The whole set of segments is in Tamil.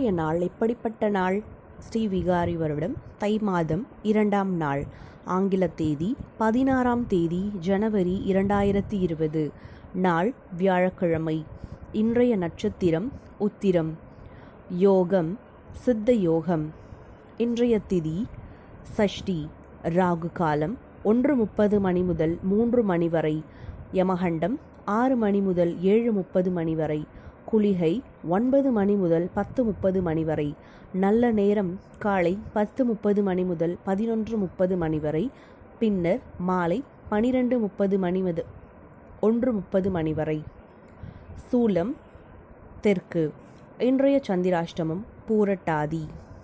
இன்றைய நாள் எப்படிப்பட்ட நாள் ஸ்ரீ விகாரி வருடம் தை மாதம் இரண்டாம் நாள் ஆங்கில தேதி பதினாறாம் தேதி ஜனவரி இரண்டாயிரத்தி இருபது நாள் வியாழக்கிழமை இன்றைய நட்சத்திரம் உத்திரம் யோகம் சித்த யோகம் இன்றைய திதி சஷ்டி ராகு காலம் ஒன்று முப்பது மணி முதல் மூன்று மணி வரை யமகண்டம் ஆறு மணி முதல் ஏழு முப்பது மணி வரை குளிகை ஒன்பது மணி முதல் பத்து முப்பது மணி வரை நல்ல நேரம் காலை பத்து முப்பது மணி முதல் பதினொன்று முப்பது மணி வரை பின்னர் மாலை பனிரெண்டு முப்பது மணி முதல் ஒன்று முப்பது மணி வரை சூலம் தெற்கு இன்றைய சந்திராஷ்டமம் பூரட்டாதி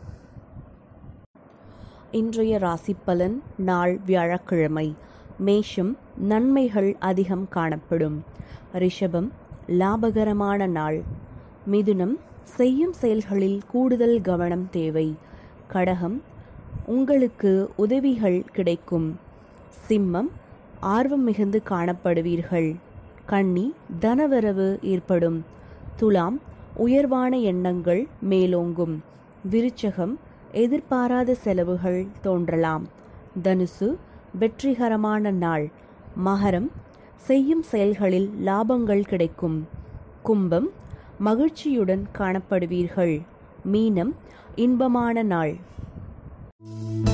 இன்றைய ராசி பலன் நாள் வியாழக்கிழமை மேஷம் நன்மைகள் அதிகம் காணப்படும் ரிஷபம் லாபகரமான நாள் மிதுனம் செய்யும் செயல்களில் கூடுதல் கவனம் தேவை கடகம் உங்களுக்கு உதவிகள் கிடைக்கும் சிம்மம் ஆர்வம் மிகுந்து காணப்படுவீர்கள் கன்னி தனவரவு ஏற்படும் துலாம் உயர்வான எண்ணங்கள் மேலோங்கும் விருச்சகம் எதிர்பாராத செலவுகள் தோன்றலாம் தனுசு வெற்றிகரமான நாள் மகரம் செய்யும் செயல்களில் லாபங்கள் கிடைக்கும் கும்பம் மகிழ்ச்சியுடன் காணப்படுவீர்கள் மீனம் இன்பமான நாள்